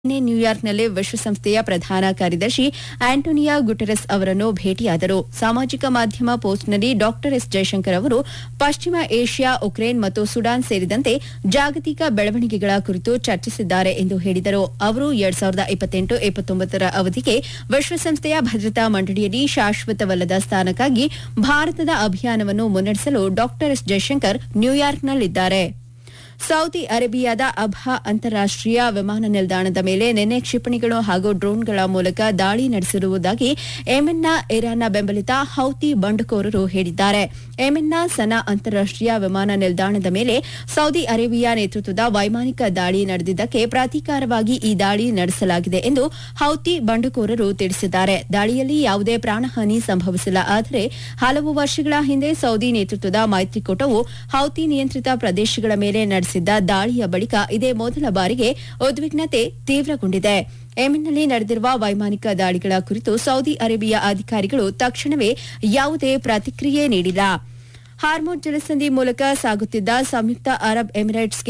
ನಿನ್ನೆ ನ್ಯೂಯಾರ್ಕ್ನಲ್ಲಿ ವಿಶ್ವಸಂಸ್ಥೆಯ ಪ್ರಧಾನ ಕಾರ್ಯದರ್ಶಿ ಆಂಟೋನಿಯಾ ಗುಟೆರಸ್ ಅವರನ್ನು ಭೇಟಿಯಾದರು ಸಾಮಾಜಿಕ ಮಾಧ್ಯಮ ಪೋಸ್ಟ್ನಲ್ಲಿ ಡಾಕ್ಟರ್ ಎಸ್ ಜಯಶಂಕರ್ ಅವರು ಪಶ್ಚಿಮ ಏಷ್ಯಾ ಉಕ್ರೇನ್ ಮತ್ತು ಸುಡಾನ್ ಸೇರಿದಂತೆ ಜಾಗತಿಕ ಬೆಳವಣಿಗೆಗಳ ಕುರಿತು ಚರ್ಚಿಸಿದ್ದಾರೆ ಎಂದು ಹೇಳಿದರು ಅವರು ಎರಡ್ ಸಾವಿರದ ಇಪ್ಪತ್ತೆಂಟು ಇಪ್ಪತ್ತೊಂಬತ್ತರ ಅವಧಿಗೆ ವಿಶ್ವಸಂಸ್ಥೆಯ ಭದ್ರತಾ ಮಂಡಳಿಯಲ್ಲಿ ಶಾಶ್ವತವಲ್ಲದ ಸ್ಥಾನಕ್ಕಾಗಿ ಭಾರತದ ಅಭಿಯಾನವನ್ನು ಮುನ್ನಡೆಸಲು ಡಾಕ್ಟರ್ ಎಸ್ ಜಯಶಂಕರ್ ನ್ಯೂಯಾರ್ಕ್ನಲ್ಲಿದ್ದಾರೆ ಸೌದಿ ಅರೇಬಿಯಾದ ಅಬ್ಹಾ ಅಂತಾರಾಷ್ಟೀಯ ವಿಮಾನ ನಿಲ್ದಾಣದ ಮೇಲೆ ನಿನ್ನೆ ಕ್ಷಿಪಣಿಗಳು ಹಾಗೂ ಡ್ರೋನ್ಗಳ ಮೂಲಕ ದಾಳಿ ನಡೆಸಿರುವುದಾಗಿ ಯೆಮೆನ್ನ ಇರಾನ್ನ ಬೆಂಬಲಿತ ಹೌತಿ ಬಂಡುಕೋರರು ಹೇಳಿದ್ದಾರೆ ಯೆಮೆನ್ನ ಸನಾ ಅಂತಾರಾಷ್ಟೀಯ ವಿಮಾನ ನಿಲ್ದಾಣದ ಮೇಲೆ ಸೌದಿ ಅರೇಬಿಯಾ ನೇತೃತ್ವದ ವೈಮಾನಿಕ ದಾಳಿ ನಡೆದಿದ್ದಕ್ಕೆ ಪ್ರತೀಕಾರವಾಗಿ ಈ ದಾಳಿ ನಡೆಸಲಾಗಿದೆ ಎಂದು ಹೌತಿ ಬಂಡುಕೋರರು ತಿಳಿಸಿದ್ದಾರೆ ದಾಳಿಯಲ್ಲಿ ಯಾವುದೇ ಪ್ರಾಣಹಾನಿ ಸಂಭವಿಸಿಲ್ಲ ಆದರೆ ಹಲವು ವರ್ಷಗಳ ಹಿಂದೆ ಸೌದಿ ನೇತೃತ್ವದ ಮೈತ್ರಿಕೂಟವು ಹೌತಿ ನಿಯಂತ್ರಿತ ಪ್ರದೇಶಗಳ ಮೇಲೆ ನಡೆಸಿದ್ದ ದಾಳಿಯ ಬಳಿಕ ಇದೇ ಮೊದಲ ಬಾರಿಗೆ ಉದ್ವಿಗ್ನತೆ ತೀವ್ರಗೊಂಡಿದೆ ಯೆಮೆನ್ನಲ್ಲಿ ನಡೆದಿರುವ ವೈಮಾನಿಕ ದಾಳಿಗಳ ಕುರಿತು ಸೌದಿ ಅರೇಬಿಯಾ ಅಧಿಕಾರಿಗಳು ತಕ್ಷಣವೇ ಯಾವುದೇ ಪ್ರತಿಕ್ರಿಯೆ ನೀಡಿಲ್ಲ ಹಾರ್ಮೋನ್ ಜಲಸಂಧಿ ಮೂಲಕ ಸಾಗುತ್ತಿದ್ದ ಸಂಯುಕ್ತ ಅರಬ್ ಎಮಿರೇಟ್ಸ್ಗೆ